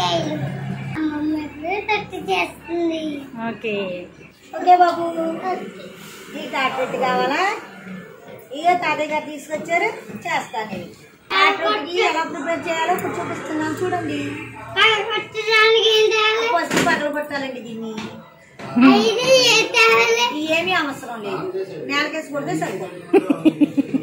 తాటికాయలు అమ్మమ్మ ఎప్పుడు తట్టు చేస్తుంది ఓకే ఓకే బాబు ఈ తాటి కావాలా ఇక తాతయ్య గారు తీసుకొచ్చారు చేస్తాను ఇవి తాటి ఎలా ప్రిపేర్ చేయాలో ఇప్పుడు చూపిస్తున్నాను చూడండి పట్టడానికి ఏం తేవాలి ఫస్ట్ పగలు పట్టాలండి దీన్ని ఐదు ఏం తేవాలి ఇవి ఏమీ అవసరం లేదు నేలకేసి కొడితే సరిపోతుంది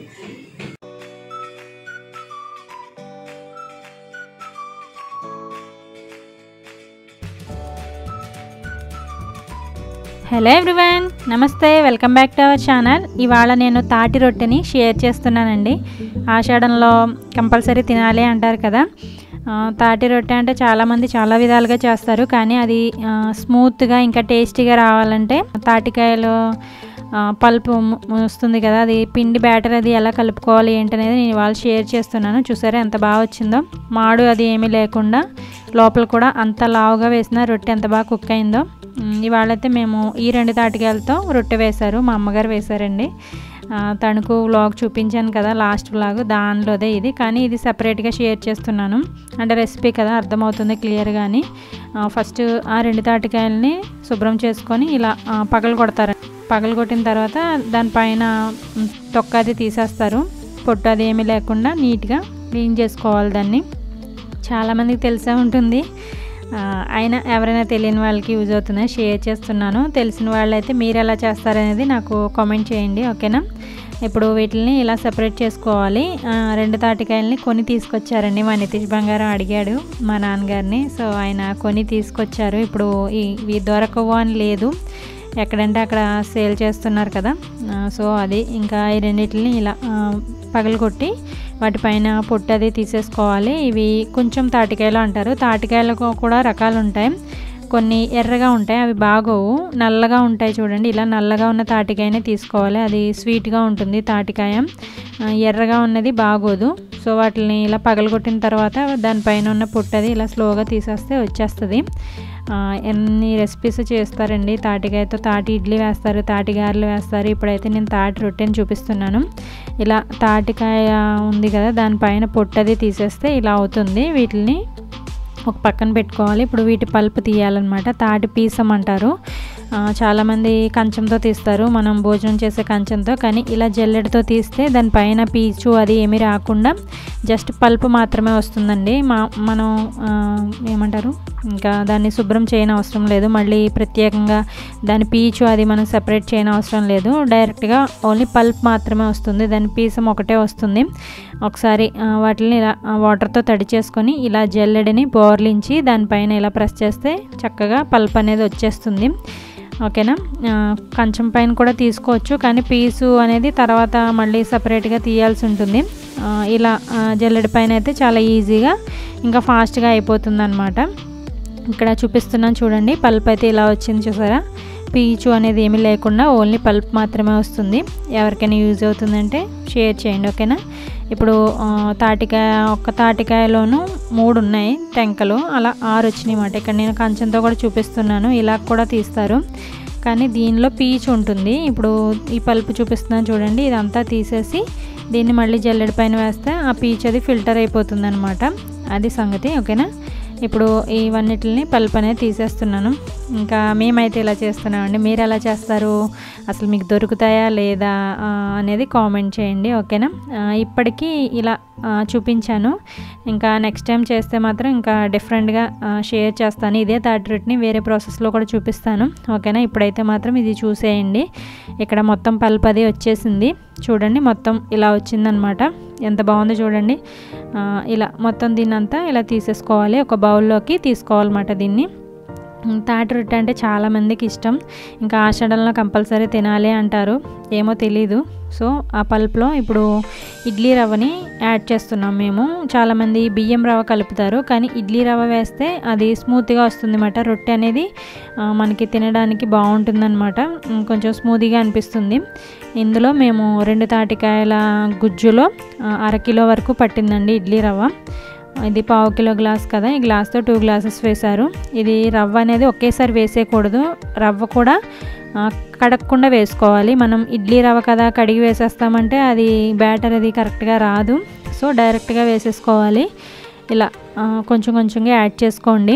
హలో ఎవ్రీవన్ నమస్తే welcome back to our channel ఇవాళ నేను తాటి రొట్టెని షేర్ చేస్తున్నానండి ఆషాఢంలో కంపల్సరీ తినాలి అంటారు కదా ఆ, తాటి రొట్టె అంటే చాలామంది చాలా విధాలుగా చేస్తారు కానీ అది ఆ, స్మూత్గా ఇంకా టేస్టీగా రావాలంటే తాటికాయలు ఆ, పల్పు ము- వస్తుంది కదా అది పిండి బ్యాటర్ అది ఎలా కలుపుకోవాలి ఏంటనేది నేను ఇవాళ షేర్ చేస్తున్నాను చూసారా ఎంత బాగా వచ్చిందో మాడు అది ఏమీ లేకుండా లోపల కూడా అంత లావుగా వేసిన రొట్టె ఎంత బాగా కుక్ అయిందో మ్, ఇవాళైతే మేము ఈ రెండు తాటికాయలతో రొట్టె వేశారు మా అమ్మగారు వేశారండి ఆ, తణుకు వ్లాగ్ చూపించాను కదా లాస్ట్ వ్లాగ్ దానిలోదే ఇది కానీ ఇది సపరేట్గా షేర్ చేస్తున్నాను అంటే రెసిపీ కదా అర్థమవుతుంది క్లియర్గా అని ఫస్ట్ ఆ రెండు తాటికాయలని శుభ్రం చేసుకొని ఇలా ఆ, పగలు కొడతారు పగలు కొట్టిన తర్వాత దానిపైన మ్, తొక్క అది తీసేస్తారు పొట్టు అది ఏమీ లేకుండా నీట్గా క్లీన్ చేసుకోవాలి దాన్ని చాలామందికి తెలిసే ఉంటుంది ఆ, అయినా ఎవరైనా తెలియని వాళ్ళకి యూజ్ అవుతుందని షేర్ చేస్తున్నాను తెలిసిన వాళ్ళైతే మీరు ఎలా చేస్తారనేది నాకు కామెంట్ చేయండి ఓకేనా ఇప్పుడు వీటిని ఇలా సెపరేట్ చేసుకోవాలి ఆ, రెండు తాటికాయలని కొని తీసుకొచ్చారండి మా నితీష్ బంగారం అడిగాడు మా నాన్నగారిని సో ఆయన కొని తీసుకొచ్చారు ఇప్పుడు ఈ ఇవి దొరకవు అని లేదు ఎక్కడంటే అక్కడ సేల్ చేస్తున్నారు కదా ఆ, సో అది ఇంకా ఈ రెండింటిని ఇలా ఆ, పగలగొట్టి వాటిపైన పొట్టు అది తీసేసుకోవాలి ఇవి కొంచెం తాటికాయలు అంటారు తాటికాయలకు కూడా రకాలు ఉంటాయి కొన్ని ఎర్రగా ఉంటాయి అవి బాగోవు నల్లగా ఉంటాయి చూడండి ఇలా నల్లగా ఉన్న తాటికాయనే తీసుకోవాలి అది స్వీట్గా ఉంటుంది తాటికాయ ఆ, ఎర్రగా ఉన్నది బాగోదు సో వాటిని ఇలా పగలగొట్టిన తర్వాత దానిపైన ఉన్న పొట్టది ఇలా స్లోగా తీసేస్తే వచ్చేస్తుంది ఆ, ఎన్ని రెసిపీస్ చేస్తారండి తాటికాయతో తాటి ఇడ్లీ వేస్తారు తాటి గారెలు వేస్తారు ఇప్పుడైతే నేను తాటి రొట్టెని చూపిస్తున్నాను ఇలా తాటికాయ ఉంది కదా దానిపైన పొట్టది తీసేస్తే ఇలా అవుతుంది వీటిని ఒక పక్కన పెట్టుకోవాలి ఇప్పుడు వీటి పల్పు తీయాలన్నమాట తాటి పీసం అంటారు ఆ, చాలామంది కంచంతో తీస్తారు మనం భోజనం చేసే కంచంతో కానీ ఇలా జల్లెడతో తీస్తే దానిపైన పీచు అది ఏమీ రాకుండా జస్ట్ పల్పు మాత్రమే వస్తుందండి మా మనం ఆ, ఏమంటారు ఇంకా దాన్ని శుభ్రం చేయని అవసరం లేదు మళ్ళీ ప్రత్యేకంగా దాని పీచు అది మనం సెపరేట్ చేయని అవసరం లేదు డైరెక్ట్గా ఓన్లీ పల్ప్ మాత్రమే వస్తుంది దాని పీసం ఒకటే వస్తుంది ఒకసారి ఆ, వాటిని ఇలా ఆ, వాటర్తో తడి చేసుకొని ఇలా జల్లెడని బోర్లించి దానిపైన ఇలా ప్రెస్ చేస్తే చక్కగా పల్ప్ అనేది వచ్చేస్తుంది ఓకేనా ఆ, కంచం పైన కూడా తీసుకోవచ్చు కానీ పీసు అనేది తర్వాత మళ్ళీ సపరేట్గా తీయాల్సి ఉంటుంది ఆ, ఇలా ఆ, జల్లెడ పైన అయితే చాలా ఈజీగా ఇంకా ఫాస్ట్గా అయిపోతుంది అనమాట ఇక్కడ చూపిస్తున్నాను చూడండి పల్ప్ అయితే ఇలా వచ్చింది చూసారా పీచు అనేది ఏమీ లేకుండా ఓన్లీ పల్ప్ మాత్రమే వస్తుంది ఎవరికైనా యూజ్ అవుతుందంటే షేర్ చేయండి ఓకేనా ఇప్పుడు ఆ, తాటికాయ ఒక్క తాటికాయలోనూ మూడు ఉన్నాయి టెంకలు అలా ఆరు వచ్చినాయి అన్నమాట ఇక్కడ నేను కంచంతో కూడా చూపిస్తున్నాను ఇలా కూడా తీస్తారు కానీ దీనిలో పీచు ఉంటుంది ఇప్పుడు ఈ పల్పు చూపిస్తున్నాను చూడండి ఇదంతా తీసేసి దీన్ని మళ్ళీ జల్లెడ పైన వేస్తే ఆ పీచు అది ఫిల్టర్ అయిపోతుంది అనమాట అది సంగతి ఓకేనా ఇప్పుడు ఇవన్నిటిని పల్ప్ అనేది తీసేస్తున్నాను ఇంకా మేమైతే ఇలా చేస్తున్నామండి మీరు ఎలా చేస్తారు అసలు మీకు దొరుకుతాయా లేదా ఆ, అనేది కామెంట్ చేయండి ఓకేనా ఆ, ఇప్పటికీ ఇలా ఆ, చూపించాను ఇంకా నెక్స్ట్ టైం చేస్తే మాత్రం ఇంకా డిఫరెంట్గా షేర్ చేస్తాను ఇదే థర్డ్ రొట్ని వేరే ప్రాసెస్లో కూడా చూపిస్తాను ఓకేనా ఇప్పుడైతే మాత్రం ఇది చూసేయండి ఇక్కడ మొత్తం పల్ప్ అది వచ్చేసింది చూడండి మొత్తం ఇలా వచ్చిందనమాట ఎంత బాగుందో చూడండి ఆ, ఇలా మొత్తం దీన్ని అంతా ఇలా తీసేసుకోవాలి ఒక బౌల్లోకి తీసుకోవాలన్నమాట దీన్ని ఉమ్, తాటి రొట్టె అంటే చాలామందికి ఇష్టం ఇంకా ఆషాఢంలో కంపల్సరీ తినాలి అంటారు ఏమో తెలీదు సో ఆ పల్ప్లో ఇప్పుడు ఇడ్లీ రవ్వని యాడ్ చేస్తున్నాం మేము చాలామంది బియ్యం రవ్వ కలుపుతారు కానీ ఇడ్లీ రవ్వ వేస్తే అది స్మూత్గా వస్తుంది అన్నమాట రొట్టె అనేది ఆ, మనకి తినడానికి బాగుంటుందన్నమాట ఉమ్, కొంచెం స్మూతీగా అనిపిస్తుంది ఇందులో మేము రెండు తాటికాయల గుజ్జులో ఆ, అర కిలో వరకు పట్టిందండి ఇడ్లీ రవ్వ ఇది పావు కిలో గ్లాస్ కదా ఈ గ్లాస్తో టూ గ్లాసెస్ వేశారు ఇది రవ్వ అనేది ఒకేసారి వేసేయకూడదు రవ్వ కూడా ఆ, కడగకుండా వేసుకోవాలి మనం ఇడ్లీ రవ్వ కదా కడిగి వేసేస్తామంటే అది బ్యాటర్ అది కరెక్ట్గా రాదు సో డైరెక్ట్గా వేసేసుకోవాలి ఇలా ఆ, కొంచెం కొంచెంగా యాడ్ చేసుకోండి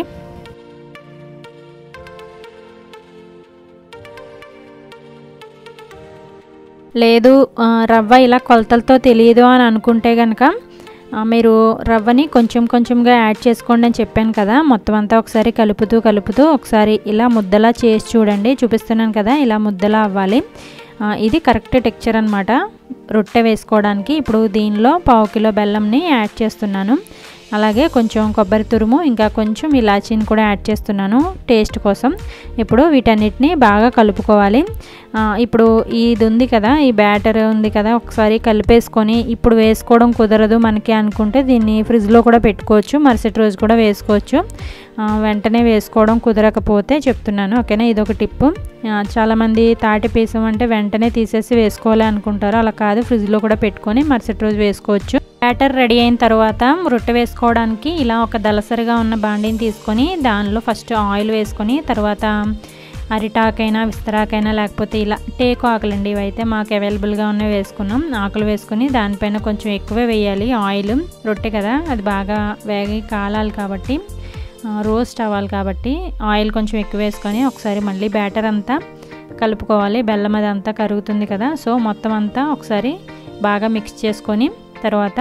లేదు ఆ, రవ్వ ఇలా కొలతలతో తెలియదు అని అనుకుంటే కనుక ఆ, మీరు రవ్వని కొంచెం కొంచెంగా యాడ్ చేసుకోండి అని చెప్పాను కదా మొత్తం అంతా ఒకసారి కలుపుతూ కలుపుతూ ఒకసారి ఇలా ముద్దలా చేసి చూడండి చూపిస్తున్నాను కదా ఇలా ముద్దలా అవ్వాలి ఆ, ఇది కరెక్ట్ టెక్చర్ అనమాట రొట్టె వేసుకోవడానికి ఇప్పుడు దీనిలో పావు కిలో బెల్లంని యాడ్ చేస్తున్నాను అలాగే కొంచెం కొబ్బరి తురుము ఇంకా కొంచెం ఇలాచీని కూడా యాడ్ చేస్తున్నాను టేస్ట్ కోసం ఇప్పుడు వీటన్నిటిని బాగా కలుపుకోవాలి ఆ, ఇప్పుడు ఇది ఉంది కదా ఈ బ్యాటర్ ఉంది కదా ఒకసారి కలిపేసుకొని ఇప్పుడు వేసుకోవడం కుదరదు మనకి అనుకుంటే దీన్ని ఫ్రిడ్జ్లో కూడా పెట్టుకోవచ్చు మరుసటి రోజు కూడా వేసుకోవచ్చు ఆ, వెంటనే వేసుకోవడం కుదరకపోతే చెప్తున్నాను ఓకేనా ఇది ఒక టిప్పు ఆ, చాలామంది తాటి పీసం అంటే వెంటనే తీసేసి వేసుకోవాలి అనుకుంటారు అలా కాదు ఫ్రిడ్జ్లో కూడా పెట్టుకొని మరుసటి రోజు వేసుకోవచ్చు బ్యాటర్ రెడీ అయిన తర్వాత రొట్టె వేసుకోవడానికి ఇలా ఒక దలసరిగా ఉన్న బాండీని తీసుకొని దానిలో ఫస్ట్ ఆయిల్ వేసుకొని తర్వాత అరిటాకైనా విస్తరాకైనా లేకపోతే ఇలా టేకు ఆకులండి ఇవైతే మాకు అవైలబుల్గా ఉన్నవి వేసుకున్నాం ఆకులు వేసుకొని దానిపైన కొంచెం ఎక్కువే వేయాలి ఆయిల్ రొట్టె కదా అది బాగా వేగి కాలాలి కాబట్టి రోస్ట్ అవ్వాలి కాబట్టి ఆయిల్ కొంచెం ఎక్కువ వేసుకొని ఒకసారి మళ్ళీ బ్యాటర్ అంతా కలుపుకోవాలి బెల్లం అది అంతా కరుగుతుంది కదా సో మొత్తం అంతా ఒకసారి బాగా మిక్స్ చేసుకొని తర్వాత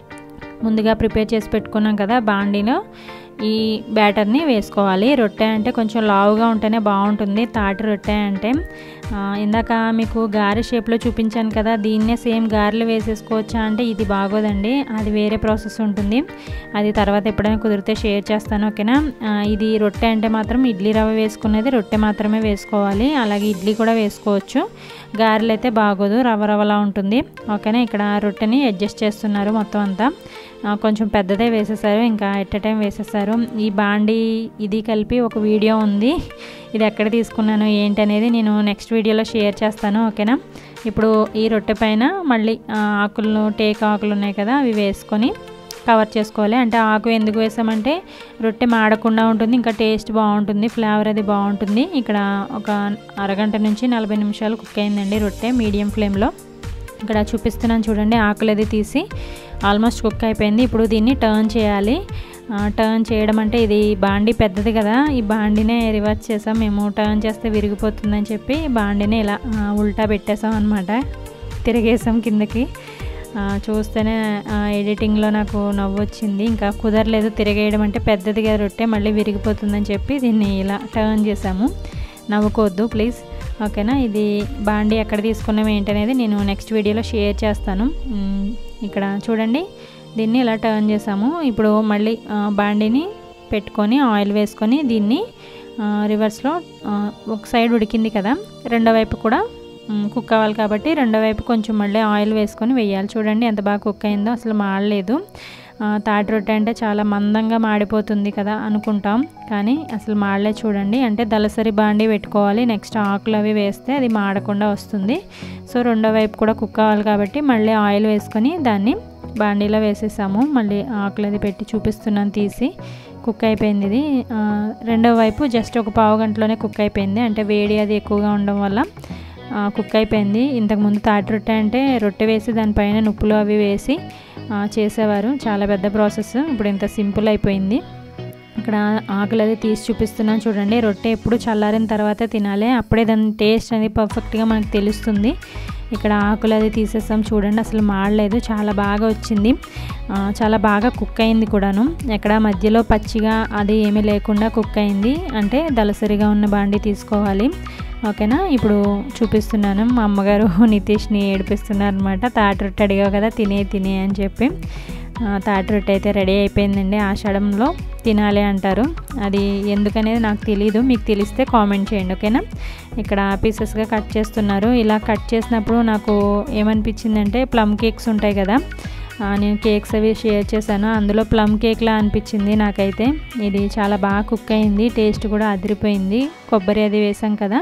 ముందుగా ప్రిపేర్ చేసి పెట్టుకున్నాం కదా బాండీలో ఈ బ్యాటర్ని వేసుకోవాలి రొట్టె అంటే కొంచెం లావుగా ఉంటేనే బాగుంటుంది తాటి రొట్టె అంటే ఆ, ఇందాక మీకు గారె షేప్లో చూపించాను కదా దీన్నే సేమ్ గారెలు వేసేసుకోవచ్చా అంటే ఇది బాగోదండి అది వేరే ప్రాసెస్ ఉంటుంది అది తర్వాత ఎప్పుడైనా కుదిరితే షేర్ చేస్తాను ఓకేనా ఆ, ఇది రొట్టె అంటే మాత్రం ఇడ్లీ రవ్వ వేసుకునేది రొట్టె మాత్రమే వేసుకోవాలి అలాగే ఇడ్లీ కూడా వేసుకోవచ్చు గారెలు అయితే బాగోదు రవ్వ రవ్వలా ఉంటుంది ఓకేనా ఇక్కడ రొట్టెని అడ్జస్ట్ చేస్తున్నారు మొత్తం అంతా ఆ, కొంచెం పెద్దదే వేసేసారు ఇంకా ఎట్ ఎ టైం వేసేసారు ఈ బాండి ఇది కలిపి ఒక వీడియో ఉంది ఇది ఎక్కడ తీసుకున్నాను ఏంటి అనేది నేను నెక్స్ట్ వీడియోలో షేర్ చేస్తాను ఓకేనా ఇప్పుడు ఈ రొట్టె పైన మళ్ళీ ఆ, ఆకులు టేక్ ఆకులు ఉన్నాయి కదా అవి వేసుకొని కవర్ చేసుకోవాలి అంటే ఆకు ఎందుకు వేసామంటే రొట్టె మాడకుండా ఉంటుంది ఇంకా టేస్ట్ బాగుంటుంది ఫ్లేవర్ అది బాగుంటుంది ఇక్కడ ఒక అరగంట నుంచి నలభై నిమిషాలు కుక్ అయిందండి రొట్టె మీడియం ఫ్లేమ్లో ఇక్కడ చూపిస్తున్నాను చూడండి ఆకులు అది తీసి ఆల్మోస్ట్ కుక్ అయిపోయింది ఇప్పుడు దీన్ని టర్న్ చేయాలి ఆ, టర్న్ చేయడం అంటే ఇది బాండీ పెద్దది కదా ఈ బాండీనే రివర్స్ చేసాం మేము టర్న్ చేస్తే విరిగిపోతుందని చెప్పి బాండీని ఇలా ఆ, ఉల్టా పెట్టేసాం అనమాట తిరిగేసాం కిందకి ఆ, చూస్తేనే ఆ, ఎడిటింగ్లో నాకు నవ్వు వచ్చింది ఇంకా కుదరలేదు తిరగేయడం అంటే పెద్దది కదా రొట్టె మళ్ళీ విరిగిపోతుందని చెప్పి దీన్ని ఇలా టర్న్ చేసాము నవ్వుకోవద్దు ప్లీజ్ ఓకేనా ఇది బాండీ ఎక్కడ తీసుకున్నాం ఏంటనేది నేను నెక్స్ట్ వీడియోలో షేర్ చేస్తాను మ్, ఇక్కడ చూడండి దీన్ని ఇలా టర్న్ చేసాము ఇప్పుడు మళ్ళీ ఆ, బాండీని పెట్టుకొని ఆయిల్ వేసుకొని దీన్ని ఆ, రివర్స్లో ఆ, ఒక సైడ్ ఉడికింది కదా రెండో వైపు కూడా మ్, కుక్ అవ్వాలి కాబట్టి రెండో వైపు కొంచెం మళ్ళీ ఆయిల్ వేసుకొని వేయాలి చూడండి ఎంత బాగా కుక్ అయిందో అసలు మాడలేదు ఆ, తాటి రొట్టె అంటే చాలా మందంగా మాడిపోతుంది కదా అనుకుంటాం కానీ అసలు మాడలే చూడండి అంటే దలసరి బాండి పెట్టుకోవాలి నెక్స్ట్ ఆకులు అవి వేస్తే అది మాడకుండా వస్తుంది సో రెండో వైపు కూడా కుక్ అవ్వాలి కాబట్టి మళ్ళీ ఆయిల్ వేసుకొని దాన్ని బాండీలో వేసేసాము మళ్ళీ ఆకులు అది పెట్టి చూపిస్తున్నాను తీసి కుక్ అయిపోయింది ఇది ఆ, రెండో వైపు జస్ట్ ఒక పావు గంటలోనే కుక్ అయిపోయింది అంటే వేడి అది ఎక్కువగా ఉండడం వల్ల ఆ, కుక్ అయిపోయింది ఇంతకుముందు తాటి రొట్టె అంటే రొట్టె వేసి దానిపైన నుప్పులు అవి వేసి ఆ, చేసేవారు చాలా పెద్ద ప్రాసెస్ ఇప్పుడు ఇంత సింపుల్ అయిపోయింది ఇక్కడ ఆకులు అది తీసి చూపిస్తున్నాను చూడండి రొట్టె ఎప్పుడు చల్లారిన తర్వాతే తినాలి అప్పుడే దాని టేస్ట్ అనేది పర్ఫెక్ట్గా మనకు తెలుస్తుంది ఇక్కడ ఆకులు అది తీసేసాం చూడండి అసలు మాడలేదు చాలా బాగా వచ్చింది ఆ, చాలా బాగా కుక్ అయింది కూడాను ఎక్కడ మధ్యలో పచ్చిగా అది ఏమీ లేకుండా కుక్ అయింది అంటే దలసరిగా ఉన్న బాండి తీసుకోవాలి ఓకేనా ఇప్పుడు చూపిస్తున్నాను మా అమ్మగారు నితీష్ని ఏడిపిస్తున్నారు అనమాట తాటి రొట్టె అడిగావు కదా తినే తినే అని చెప్పి ఆ, తాటి రొట్టె అయితే రెడీ అయిపోయిందండి ఆషాఢంలో తినాలి అంటారు అది ఎందుకనేది నాకు తెలియదు మీకు తెలిస్తే కామెంట్ చేయండి ఓకేనా ఇక్కడ పీసెస్గా కట్ చేస్తున్నారు ఇలా కట్ చేసినప్పుడు నాకు ఏమనిపించిందంటే ప్లమ్ కేక్స్ ఉంటాయి కదా ఆ, నేను కేక్స్ అవి షేర్ చేశాను అందులో ప్లమ్ కేక్లా అనిపించింది నాకైతే ఇది చాలా బాగా కుక్ అయింది టేస్ట్ కూడా అదిరిపోయింది కొబ్బరి అది వేసాం కదా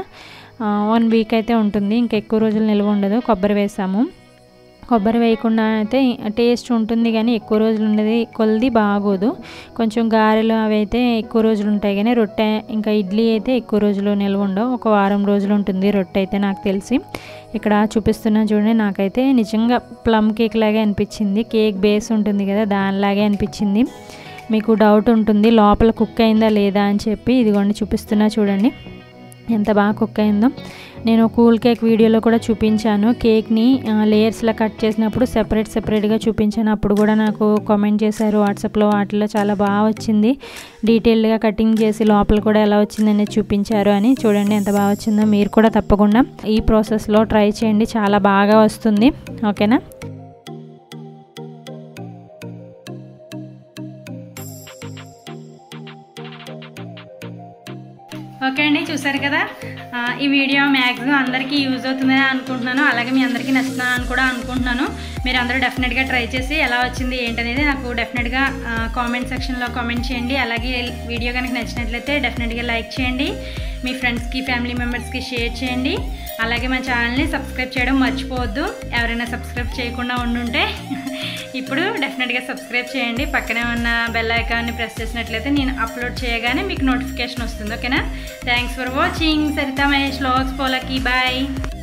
వన్ వీక్ అయితే ఉంటుంది ఇంకా ఎక్కువ రోజులు నిల్వ ఉండదు కొబ్బరి వేసాము కొబ్బరి వేయకుండా అయితే టేస్ట్ ఉంటుంది కానీ ఎక్కువ రోజులు ఉండేది కొలిది బాగోదు కొంచెం గారెలు అవి అయితే ఎక్కువ రోజులు ఉంటాయి కానీ రొట్టె ఇంకా ఇడ్లీ అయితే ఎక్కువ రోజులు నిల్వ ఉండవు ఒక వారం రోజులు ఉంటుంది రొట్టె అయితే నాకు తెలిసి ఇక్కడ చూపిస్తున్నా చూడండి నాకైతే నిజంగా ప్లమ్ కేక్ లాగే అనిపించింది కేక్ బేస్ ఉంటుంది కదా దానిలాగే అనిపించింది మీకు డౌట్ ఉంటుంది లోపల కుక్ అయిందా లేదా అని చెప్పి ఇదిగోండి చూపిస్తున్నా చూడండి ఎంత బాగా కుక్ అయిందో నేను కూల్ కేక్ వీడియోలో కూడా చూపించాను కేక్ని లేయర్స్లా కట్ చేసినప్పుడు సెపరేట్ సెపరేట్గా చూపించాను అప్పుడు కూడా నాకు కామెంట్ చేశారు వాట్సాప్లో వాటిలో చాలా బాగా వచ్చింది డీటెయిల్డ్గా కటింగ్ చేసి లోపల కూడా ఎలా వచ్చిందనేది చూపించారు అని చూడండి ఎంత బాగా వచ్చిందో మీరు కూడా తప్పకుండా ఈ ప్రాసెస్లో ట్రై చేయండి చాలా బాగా వస్తుంది ఓకేనా ఓకే అండి చూసారు కదా ఆ, ఈ వీడియో మ్యాక్సిమం అందరికీ యూజ్ అవుతుందని అనుకుంటున్నాను అలాగే మీ అందరికీ నచ్చుతుందని కూడా అనుకుంటున్నాను మీరు అందరూ డెఫినెట్గా ట్రై చేసి ఎలా వచ్చింది ఏంటనేది నాకు డెఫినెట్గా కామెంట్ సెక్షన్లో కామెంట్ చేయండి అలాగే వీడియో కనుక నచ్చినట్లయితే డెఫినెట్గా లైక్ చేయండి మీ ఫ్రెండ్స్కి ఫ్యామిలీ మెంబర్స్కి షేర్ చేయండి అలాగే మా ఛానల్ని సబ్స్క్రైబ్ చేయడం మర్చిపోవద్దు ఎవరైనా సబ్స్క్రైబ్ చేయకుండా ఉండుంటే ఇప్పుడు డెఫినెట్గా సబ్స్క్రైబ్ చేయండి పక్కనే ఉన్న బెల్ ఐకాన్ని ప్రెస్ చేసినట్లయితే నేను అప్లోడ్ చేయగానే మీకు నోటిఫికేషన్ వస్తుంది ఓకేనా thanks for watching Saritha Mahesh లోక్స్ పోలకి బాయ్